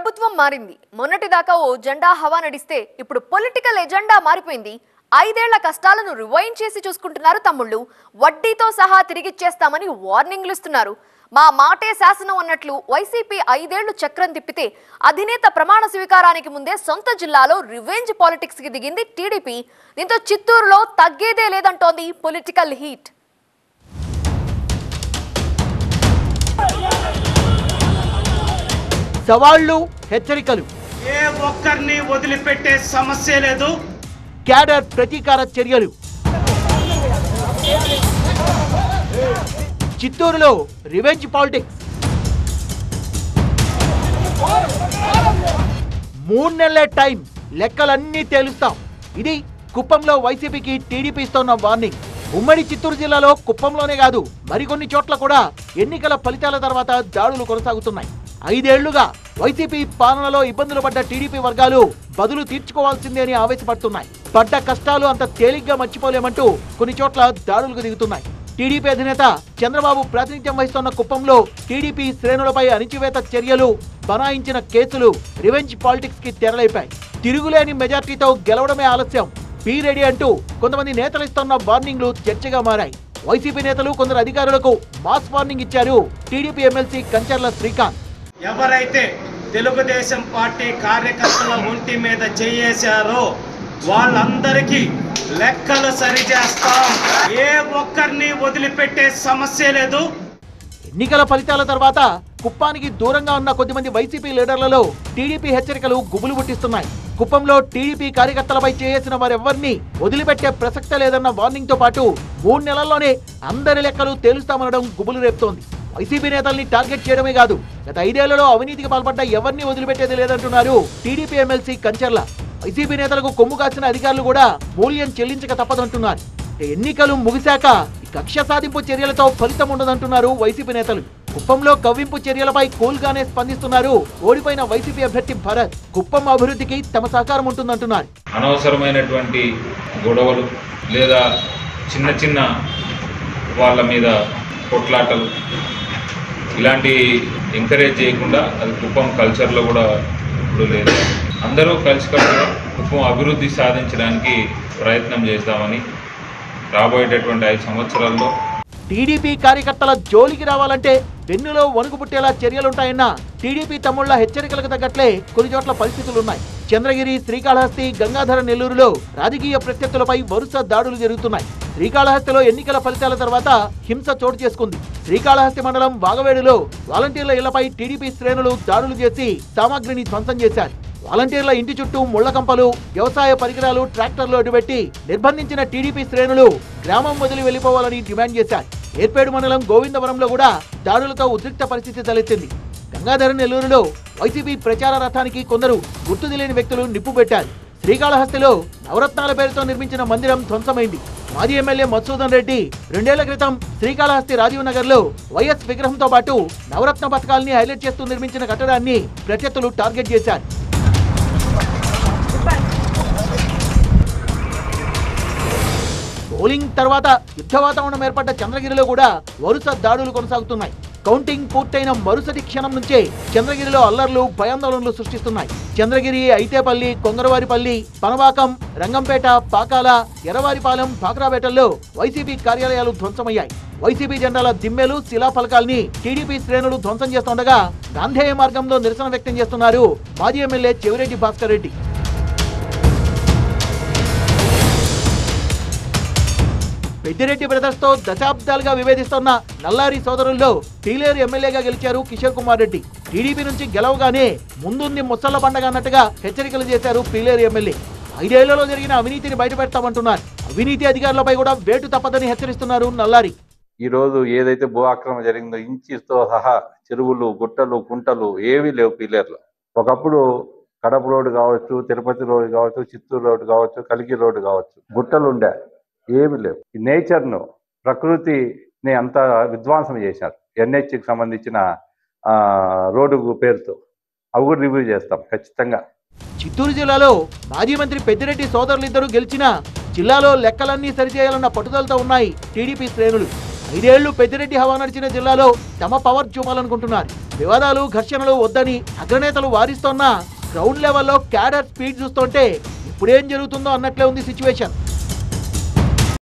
ప్రభుత్వం మారింది మొన్నటిదాకా ఓ జెండా హవా నడిస్తే ఇప్పుడు పొలిటికల్ ఎజెండా మారిపోయింది ఐదేళ్ల కష్టాలను రివైండ్ చేసి చూసుకుంటున్నారు తమ్ముళ్ళు వడ్డీతో సహా తిరిగిచ్చేస్తామని వార్నింగ్లు ఇస్తున్నారు మా మాటే శాసనం అన్నట్లు వైసీపీ ఐదేళ్లు చక్రం తిప్పితే అధినేత ప్రమాణ స్వీకారానికి ముందే సొంత జిల్లాలో రివెంజ్ పాలిటిక్స్ కి దిగింది టీడీపీ దీంతో చిత్తూరులో తగ్గేదే లేదంటోంది పొలిటికల్ హీట్ సవాళ్లు హెచ్చరికలు ఏ ఒక్కరిని వదిలిపెట్టే సమస్య లేదు క్యాడర్ ప్రతీకార చర్యలు చిత్తూరులో రివెంజ్ పాలిటిక్స్ మూడు నెలలే టైం లెక్కలన్నీ తేలుస్తాం ఇది కుప్పంలో వైసీపీకి టీడీపీ ఇస్తున్న వార్నింగ్ ఉమ్మడి చిత్తూరు జిల్లాలో కుప్పంలోనే కాదు మరికొన్ని చోట్ల కూడా ఎన్నికల ఫలితాల తర్వాత దాడులు కొనసాగుతున్నాయి ఐదేళ్లుగా వైసీపీ పాలనలో ఇబ్బందులు పడ్డ టీడీపీ వర్గాలు బదులు తీర్చుకోవాల్సిందే అని ఆవేశపడుతున్నాయి పడ్డ కష్టాలు అంత తేలిగ్గా మర్చిపోలేమంటూ కొన్ని చోట్ల దాడులకు దిగుతున్నాయి టీడీపీ అధినేత చంద్రబాబు ప్రాతినిధ్యం వహిస్తున్న కుప్పంలో టీడీపీ శ్రేణులపై అణిచివేత చర్యలు బనాయించిన కేసులు రివెంజ్ పాలిటిక్స్ కి తెరలేపాయి తిరుగులేని మెజార్టీతో గెలవడమే ఆలస్యం బీ రెడీ అంటూ కొంతమంది నేతలు ఇస్తున్న వార్నింగ్లు చర్చగా మారాయి వైసీపీ నేతలు కొందరు అధికారులకు మాస్ వార్నింగ్ ఇచ్చారు టీడీపీ ఎమ్మెల్సీ కంచర్ల శ్రీకాంత్ ఎవరైతే తెలుగుదేశం పార్టీ కార్యకర్తల ఒంటి మీద చేయేశారో వాళ్ళందరికీ లెక్కలు సరిచేస్తాం ఏ ఒక్కరిని వదిలిపెట్టే సమస్య లేదు ఎన్నికల ఫలితాల తర్వాత కుప్పానికి దూరంగా ఉన్న కొద్దిమంది వైసీపీ లీడర్లలో టీడీపీ హెచ్చరికలు గుబులు పుట్టిస్తున్నాయి కుప్పంలో టీడీపీ కార్యకర్తలపై చేసిన వారెవ్వరినీ వదిలిపెట్టే ప్రసక్తే లేదన్న వార్నింగ్ తో పాటు మూడు నెలల్లోనే అందరి లెక్కలు తేలుస్తామనడం గుబులు రేపుతోంది వైసీపీ నేతల్ని టార్గెట్ చేయడమే కాదు గత ఐదేళ్లలో అవినీతికి పాల్పడ్డ ఎవరిని వదిలిపెట్టేది లేదంటున్నారు టీడీపీ ఎమ్మెల్సీ కంచర్ల వైసీపీ నేతలకు కొమ్ము కాసిన అధికారులు కూడా మూల్యం చెల్లించక తప్పదంటున్నారు ఎన్నికలు ముగిశాక ఈ కక్ష సాధింపు చర్యలతో ఫలితం ఉండదంటున్నారు వైసీపీ నేతలు కుప్పంలో కవ్వింపు చర్యలపై కూల్ గానే స్పందిస్తున్నారు ఓడిపోయిన వైసీపీ అభ్యర్థి భరత్ కుప్పం అభివృద్ధికి తమ సహకారం ఉంటుందంటున్నారు అనవసరమైనటువంటి గొడవలు లేదా చిన్న చిన్న వాళ్ళ మీద కొట్లాటలు ఇలాంటి ఎంకరేజ్ చేయకుండా అది కుప్పం కల్చర్లో కూడా ఇప్పుడు లేదు అందరూ కలిసికట్టుగా కుప్పం అభివృద్ధి సాధించడానికి ప్రయత్నం చేద్దామని రాబోయేటటువంటి ఐదు సంవత్సరాల్లో టీడీపీ కార్యకర్తల జోలికి రావాలంటే వెన్నులో వణుకు పుట్టేలా చర్యలుంటాయన్న టీడీపీ తమ్ముళ్ల హెచ్చరికలకు తగ్గట్లే కొన్ని చోట్ల పరిస్థితులున్నాయి చంద్రగిరి శ్రీకాళహస్తి గంగాధర నెల్లూరులో రాజకీయ ప్రత్యర్థులపై వరుస దాడులు జరుగుతున్నాయి శ్రీకాళహస్తిలో ఎన్నికల ఫలితాల తర్వాత హింస చోటు చేసుకుంది శ్రీకాళహస్తి మండలం బాగవేడులో వాలంటీర్ల ఇళ్లపై టీడీపీ శ్రేణులు దాడులు చేసి సామాగ్రిని ధ్వంసం చేశారు వాలంటీర్ల ఇంటి చుట్టూ ముళ్ల కంపలు వ్యవసాయ పరికరాలు ట్రాక్టర్లు అడ్డుపెట్టి నిర్బంధించిన టీడీపీ శ్రేణులు గ్రామం వదిలి వెళ్లిపోవాలని డిమాండ్ చేశారు ఏర్పేడు మండలం గోవిందవరంలో కూడా దాడులతో ఉద్రిక్త పరిస్థితి తలెత్తింది గంగాధర నెల్లూరులో వైసీపీ ప్రచార రథానికి కొందరు గుర్తు తెలియని వ్యక్తులు నిప్పు పెట్టారు శ్రీకాళహస్తిలో నవరత్నాల పేరుతో నిర్మించిన మందిరం ధ్వంసమైంది మాజీ ఎమ్మెల్యే మధుసూదన్ రెడ్డి రెండేళ్ల క్రితం శ్రీకాళహస్తి రాజీవ్ నగర్ లో వైఎస్ విగ్రహంతో పాటు నవరత్న పథకాల్ని హైలైట్ చేస్తూ నిర్మించిన కట్టడాన్ని ప్రత్యర్థులు టార్గెట్ చేశారు పోలింగ్ తర్వాత యుద్ధ వాతావరణం ఏర్పడ్డ చంద్రగిరిలో కూడా వరుస దాడులు కొనసాగుతున్నాయి కౌంటింగ్ పూర్తయిన మరుసటి క్షణం నుంచే చంద్రగిరిలో అల్లర్లు భయాందోళనలు సృష్టిస్తున్నాయి చంద్రగిరి ఐతేపల్లి కొంగరవారిపల్లి పనవాకం రంగంపేట పాకాల ఎర్రవారిపాలెం పాకరాపేటల్లో వైసీపీ కార్యాలయాలు ధ్వంసమయ్యాయి వైసీపీ జెండాల దిమ్మెలు శిలాఫలకాల్ని టీడీపీ శ్రేణులు ధ్వంసం చేస్తుండగా గాంధేయ మార్గంలో నిరసన వ్యక్తం చేస్తున్నారు మాజీ ఎమ్మెల్యే చెవిరెడ్డి భాస్కర్ రెడ్డి పెద్దిరెడ్డి బ్రదర్స్ తో దశాబ్దాలుగా విభేదిస్తున్న నల్లారి సోదరుల్లో పీలేరు ఎమ్మెల్యేగా గెలిచారు కిషోర్ కుమార్ రెడ్డి టీడీపీ నుంచి గెలవగానే ముందుంది ముసళ్ల పండగ అన్నట్టుగా హెచ్చరికలు చేశారు పీలేరు ఎమ్మెల్యే ఐదేళ్లలో జరిగిన అవినీతిని బయటపెడతామంటున్నారు అవినీతి అధికారులపై కూడా వేటు తప్పదని హెచ్చరిస్తున్నారు నల్లారి ఈ రోజు ఏదైతే భూ ఆక్రమణ జరిగిందో ఇంచితో సహా చెరువులు గుట్టలు కుంటలు ఏవీ లేవు పీలేర్లో ఒకప్పుడు కడప రోడ్డు కావచ్చు తిరుపతి రోడ్డు కావచ్చు చిత్తూరు రోడ్డు కావచ్చు కలిగి రోడ్డు కావచ్చు గుట్టలు ఉండే ఏమి లేవు ఈ నేచర్ను ప్రకృతిని అంతా విధ్వంసం చేశారు ఎన్హెచ్కి సంబంధించిన ఆ, రోడ్డు పేరుతో అవి కూడా రివ్యూ చేస్తాం ఖచ్చితంగా చిత్తూరు జిల్లాలో మాజీ మంత్రి పెద్దిరెడ్డి సోదరులిద్దరూ గెలిచినా జిల్లాలో లెక్కలన్నీ సరిచేయాలన్న పట్టుదలతో ఉన్నాయి టీడీపీ శ్రేణులు ఐదేళ్లు పెద్దిరెడ్డి హవా నడిచిన జిల్లాలో తమ పవర్ చూపాలనుకుంటున్నారు వివాదాలు ఘర్షణలు వద్దని అగ్రనేతలు వారిస్తోన్నా గ్రౌండ్ లెవెల్లో క్యాడర్ స్పీడ్ చూస్తుంటే ఇప్పుడేం జరుగుతుందో అన్నట్లే ఉంది సిచ్యువేషన్